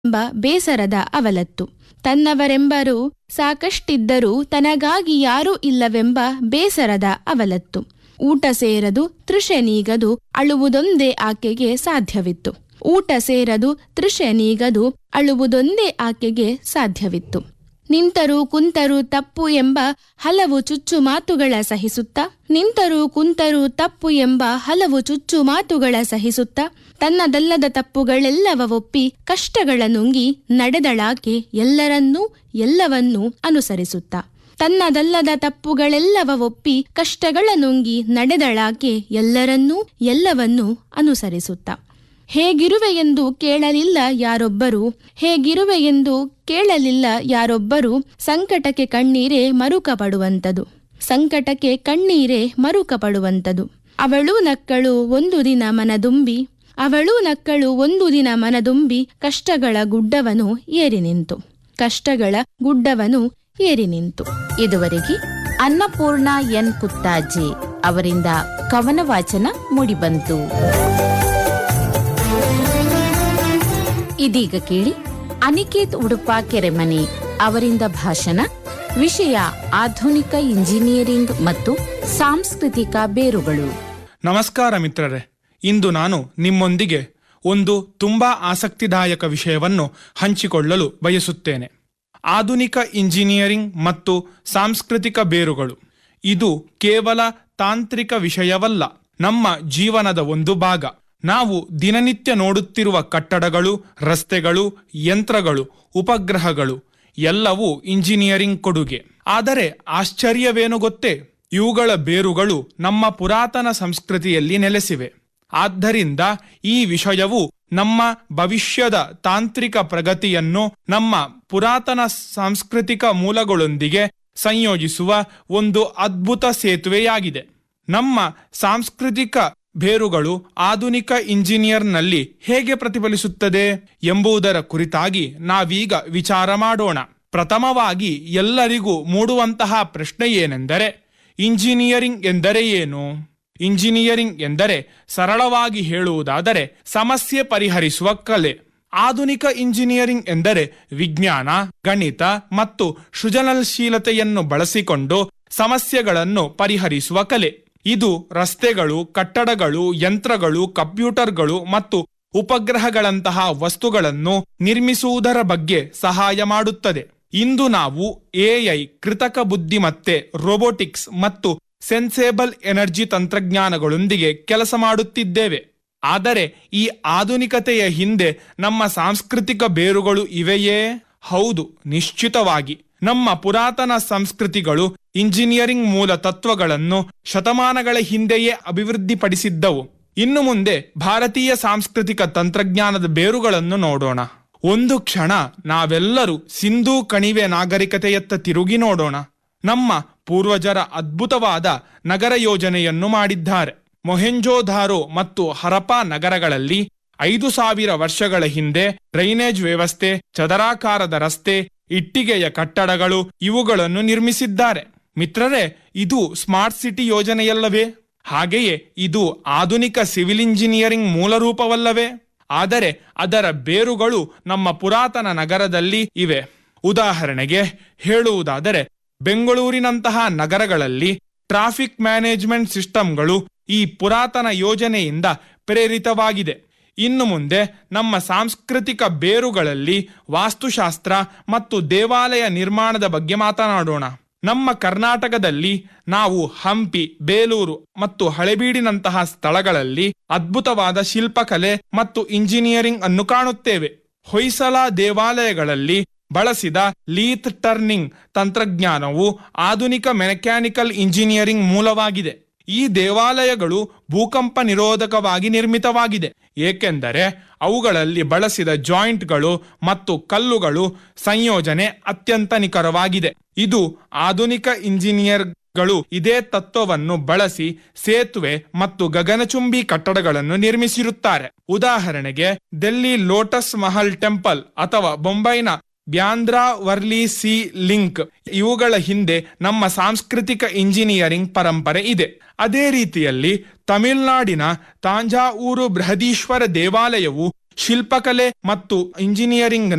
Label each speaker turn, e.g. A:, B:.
A: ಎಂಬ ಬೇಸರದ ಅವಲತ್ತು ತನ್ನವರೆಂಬರು ಸಾಕಷ್ಟಿದ್ದರೂ ತನಗಾಗಿ ಯಾರೂ ಇಲ್ಲವೆಂಬ ಬೇಸರದ ಅವಲತ್ತು ಊಟ ಸೇರದು ತೃಷೆ ನೀಗದು ಅಳುವುದೊಂದೇ ಆಕೆಗೆ ಸಾಧ್ಯವಿತ್ತು ಊಟ ಸೇರದು ತೃಷೆ ನೀಗದು ಅಳುವುದೊಂದೇ ಆಕೆಗೆ ಸಾಧ್ಯವಿತ್ತು ನಿಂತರೂ ಕುಂತರೂ ತಪ್ಪು ಎಂಬ ಹಲವು ಚುಚ್ಚು ಮಾತುಗಳ ಸಹಿಸುತ್ತಾ ನಿಂತರೂ ಕುಂತರೂ ತಪ್ಪು ಎಂಬ ಹಲವು ಚುಚ್ಚು ಮಾತುಗಳ ಸಹಿಸುತ್ತಾ ತನ್ನದಲ್ಲದ ತಪ್ಪುಗಳೆಲ್ಲವ ಒಪ್ಪಿ ಕಷ್ಟಗಳ ನುಂಗಿ ನಡೆದಳಾಕೆ ಎಲ್ಲರನ್ನೂ ಎಲ್ಲವನ್ನೂ ಅನುಸರಿಸುತ್ತಾ ತನ್ನದಲ್ಲದ ತಪ್ಪುಗಳೆಲ್ಲವ ಒಪ್ಪಿ ಕಷ್ಟಗಳ ನುಂಗಿ ನಡೆದಳಾಕೆ ಎಲ್ಲರನ್ನೂ ಎಲ್ಲವನ್ನೂ ಅನುಸರಿಸುತ್ತಾ ಹೇಗಿರುವೆಯೆಂದು ಕೇಳಲಿಲ್ಲ ಯಾರೊಬ್ಬರು ಹೇಗಿರುವೆಯೆಂದು ಕೇಳಲಿಲ್ಲ ಯಾರೊಬ್ಬರು ಸಂಕಟಕ್ಕೆ ಕಣ್ಣೀರೇ ಮರುಕ ಪಡುವಂತದು ಸಂಕಟಕ್ಕೆ ಕಣ್ಣೀರೇ ಮರುಕ ಪಡುವಂತದು ಅವಳು ನಕ್ಕಳು ಒಂದು ದಿನ ಮನದುಂಬಿ ಅವಳು ನಕ್ಕಳು ಒಂದು ದಿನ ಮನದುಂಬಿ ಕಷ್ಟಗಳ ಗುಡ್ಡವನು ಏರಿ ನಿಂತು ಕಷ್ಟಗಳ ಗುಡ್ಡವನು ಏರಿ ನಿಂತು
B: ಇದುವರೆಗೆ ಅನ್ನಪೂರ್ಣ ಎನ್ ಕುತ್ತಾಜೆ ಅವರಿಂದ ಕವನ ವಾಚನ ಮೂಡಿಬಂತು ಇದೀಗ ಕೇಳಿ ಅನಿಕೇತ್ ಉಡುಪ ಕೆರೆಮನೆ ಅವರಿಂದ ಭಾಷಣ ವಿಷಯ ಆಧುನಿಕ ಇಂಜಿನಿಯರಿಂಗ್ ಮತ್ತು ಸಾಂಸ್ಕೃತಿಕ ಬೇರುಗಳು
C: ನಮಸ್ಕಾರ ಮಿತ್ರರೇ ಇಂದು ನಾನು ನಿಮ್ಮೊಂದಿಗೆ ಒಂದು ತುಂಬಾ ಆಸಕ್ತಿದಾಯಕ ವಿಷಯವನ್ನು ಹಂಚಿಕೊಳ್ಳಲು ಬಯಸುತ್ತೇನೆ ಆಧುನಿಕ ಇಂಜಿನಿಯರಿಂಗ್ ಮತ್ತು ಸಾಂಸ್ಕೃತಿಕ ಬೇರುಗಳು ಇದು ಕೇವಲ ತಾಂತ್ರಿಕ ವಿಷಯವಲ್ಲ ನಮ್ಮ ಜೀವನದ ಒಂದು ಭಾಗ ನಾವು ದಿನನಿತ್ಯ ನೋಡುತ್ತಿರುವ ಕಟ್ಟಡಗಳು ರಸ್ತೆಗಳು ಯಂತ್ರಗಳು ಉಪಗ್ರಹಗಳು ಎಲ್ಲವೂ ಇಂಜಿನಿಯರಿಂಗ್ ಕೊಡುಗೆ ಆದರೆ ಆಶ್ಚರ್ಯವೇನು ಗೊತ್ತೇ ಇವುಗಳ ಬೇರುಗಳು ನಮ್ಮ ಪುರಾತನ ಸಂಸ್ಕೃತಿಯಲ್ಲಿ ನೆಲೆಸಿವೆ ಆದ್ದರಿಂದ ಈ ವಿಷಯವು ನಮ್ಮ ಭವಿಷ್ಯದ ತಾಂತ್ರಿಕ ಪ್ರಗತಿಯನ್ನು ನಮ್ಮ ಪುರಾತನ ಸಾಂಸ್ಕೃತಿಕ ಮೂಲಗಳೊಂದಿಗೆ ಸಂಯೋಜಿಸುವ ಒಂದು ಅದ್ಭುತ ಸೇತುವೆಯಾಗಿದೆ ನಮ್ಮ ಸಾಂಸ್ಕೃತಿಕ ಬೇರುಗಳು ಆಧುನಿಕ ಇಂಜಿನಿಯರ್ನಲ್ಲಿ ಹೇಗೆ ಪ್ರತಿಫಲಿಸುತ್ತದೆ ಎಂಬುದರ ಕುರಿತಾಗಿ ನಾವೀಗ ವಿಚಾರ ಮಾಡೋಣ ಪ್ರಥಮವಾಗಿ ಎಲ್ಲರಿಗೂ ಮೂಡುವಂತಹ ಪ್ರಶ್ನೆ ಏನೆಂದರೆ ಇಂಜಿನಿಯರಿಂಗ್ ಎಂದರೆ ಏನು ಇಂಜಿನಿಯರಿಂಗ್ ಎಂದರೆ ಸರಳವಾಗಿ ಹೇಳುವುದಾದರೆ ಸಮಸ್ಯೆ ಪರಿಹರಿಸುವ ಕಲೆ ಆಧುನಿಕ ಇಂಜಿನಿಯರಿಂಗ್ ಎಂದರೆ ವಿಜ್ಞಾನ ಗಣಿತ ಮತ್ತು ಸೃಜನಶೀಲತೆಯನ್ನು ಬಳಸಿಕೊಂಡು ಸಮಸ್ಯೆಗಳನ್ನು ಪರಿಹರಿಸುವ ಕಲೆ ಇದು ರಸ್ತೆಗಳು ಕಟ್ಟಡಗಳು ಯಂತ್ರಗಳು ಕಂಪ್ಯೂಟರ್ಗಳು ಮತ್ತು ಉಪಗ್ರಹಗಳಂತಹ ವಸ್ತುಗಳನ್ನು ನಿರ್ಮಿಸುವುದರ ಬಗ್ಗೆ ಸಹಾಯ ಮಾಡುತ್ತದೆ ಇಂದು ನಾವು ಎಐ ಕೃತಕ ಬುದ್ಧಿಮತ್ತೆ ರೋಬೋಟಿಕ್ಸ್ ಮತ್ತು ಸೆನ್ಸೇಬಲ್ ಎನರ್ಜಿ ತಂತ್ರಜ್ಞಾನಗಳೊಂದಿಗೆ ಕೆಲಸ ಮಾಡುತ್ತಿದ್ದೇವೆ ಆದರೆ ಈ ಆಧುನಿಕತೆಯ ಹಿಂದೆ ನಮ್ಮ ಸಾಂಸ್ಕೃತಿಕ ಬೇರುಗಳು ಇವೆಯೇ ಹೌದು ನಿಶ್ಚಿತವಾಗಿ ನಮ್ಮ ಪುರಾತನ ಸಂಸ್ಕೃತಿಗಳು ಇಂಜಿನಿಯರಿಂಗ್ ಮೂಲ ತತ್ವಗಳನ್ನು ಶತಮಾನಗಳ ಹಿಂದೆಯೇ ಅಭಿವೃದ್ಧಿಪಡಿಸಿದ್ದವು ಇನ್ನು ಮುಂದೆ ಭಾರತೀಯ ಸಾಂಸ್ಕೃತಿಕ ತಂತ್ರಜ್ಞಾನದ ಬೇರುಗಳನ್ನು ನೋಡೋಣ ಒಂದು ಕ್ಷಣ ನಾವೆಲ್ಲರೂ ಸಿಂಧೂ ಕಣಿವೆ ನಾಗರಿಕತೆಯತ್ತ ತಿರುಗಿ ನೋಡೋಣ ನಮ್ಮ ಪೂರ್ವಜರ ಅದ್ಭುತವಾದ ನಗರ ಯೋಜನೆಯನ್ನು ಮಾಡಿದ್ದಾರೆ ಮೊಹೆಂಜೋಧಾರೋ ಮತ್ತು ಹರಪಾ ನಗರಗಳಲ್ಲಿ ಐದು ಸಾವಿರ ವರ್ಷಗಳ ಹಿಂದೆ ಡ್ರೈನೇಜ್ ವ್ಯವಸ್ಥೆ ಚದರಾಕಾರದ ರಸ್ತೆ ಇಟ್ಟಿಗೆಯ ಕಟ್ಟಡಗಳು ಇವುಗಳನ್ನು ನಿರ್ಮಿಸಿದ್ದಾರೆ ಮಿತ್ರರೇ ಇದು ಸ್ಮಾರ್ಟ್ ಸಿಟಿ ಯೋಜನೆಯಲ್ಲವೇ ಹಾಗೆಯೇ ಇದು ಆಧುನಿಕ ಸಿವಿಲ್ ಇಂಜಿನಿಯರಿಂಗ್ ಮೂಲರೂಪವಲ್ಲವೇ ಆದರೆ ಅದರ ಬೇರುಗಳು ನಮ್ಮ ಪುರಾತನ ನಗರದಲ್ಲಿ ಇವೆ ಉದಾಹರಣೆಗೆ ಹೇಳುವುದಾದರೆ ಬೆಂಗಳೂರಿನಂತಹ ನಗರಗಳಲ್ಲಿ ಟ್ರಾಫಿಕ್ ಮ್ಯಾನೇಜ್ಮೆಂಟ್ ಸಿಸ್ಟಮ್ಗಳು ಈ ಪುರಾತನ ಯೋಜನೆಯಿಂದ ಪ್ರೇರಿತವಾಗಿದೆ ಇನ್ನು ಮುಂದೆ ನಮ್ಮ ಸಾಂಸ್ಕೃತಿಕ ಬೇರುಗಳಲ್ಲಿ ವಾಸ್ತುಶಾಸ್ತ್ರ ಮತ್ತು ದೇವಾಲಯ ನಿರ್ಮಾಣದ ಬಗ್ಗೆ ಮಾತನಾಡೋಣ ನಮ್ಮ ಕರ್ನಾಟಕದಲ್ಲಿ ನಾವು ಹಂಪಿ ಬೇಲೂರು ಮತ್ತು ಹಳೆಬೀಡಿನಂತಹ ಸ್ಥಳಗಳಲ್ಲಿ ಅದ್ಭುತವಾದ ಶಿಲ್ಪಕಲೆ ಮತ್ತು ಇಂಜಿನಿಯರಿಂಗ್ ಅನ್ನು ಕಾಣುತ್ತೇವೆ ಹೊಯ್ಸಳ ದೇವಾಲಯಗಳಲ್ಲಿ ಬಳಸಿದ ಲೀತ್ ಟರ್ನಿಂಗ್ ತಂತ್ರಜ್ಞಾನವು ಆಧುನಿಕ ಮೆಕ್ಯಾನಿಕಲ್ ಇಂಜಿನಿಯರಿಂಗ್ ಮೂಲವಾಗಿದೆ ಈ ದೇವಾಲಯಗಳು ಭೂಕಂಪ ನಿರೋಧಕವಾಗಿ ನಿರ್ಮಿತವಾಗಿದೆ ಏಕೆಂದರೆ ಅವುಗಳಲ್ಲಿ ಬಳಸಿದ ಜಾಯಿಂಟ್ಗಳು ಮತ್ತು ಕಲ್ಲುಗಳು ಸಂಯೋಜನೆ ಅತ್ಯಂತ ನಿಖರವಾಗಿದೆ ಇದು ಆಧುನಿಕ ಇಂಜಿನಿಯರ್ಗಳು ಇದೇ ತತ್ವವನ್ನು ಬಳಸಿ ಸೇತುವೆ ಮತ್ತು ಗಗನಚುಂಬಿ ಕಟ್ಟಡಗಳನ್ನು ನಿರ್ಮಿಸಿರುತ್ತಾರೆ ಉದಾಹರಣೆಗೆ ಡೆಲ್ಲಿ ಲೋಟಸ್ ಮಹಲ್ ಟೆಂಪಲ್ ಅಥವಾ ಬೊಂಬೈನ ಬ್ಯಾಂದ್ರಾ ವರ್ಲಿ ಸಿ ಲಿಂಕ್ ಇವುಗಳ ಹಿಂದೆ ನಮ್ಮ ಸಾಂಸ್ಕೃತಿಕ ಇಂಜಿನಿಯರಿಂಗ್ ಪರಂಪರೆ ಇದೆ ಅದೇ ರೀತಿಯಲ್ಲಿ ತಮಿಳುನಾಡಿನ ತಾಂಜಾವೂರು ಬೃಹದೀಶ್ವರ ದೇವಾಲಯವು ಶಿಲ್ಪಕಲೆ ಮತ್ತು ಇಂಜಿನಿಯರಿಂಗ್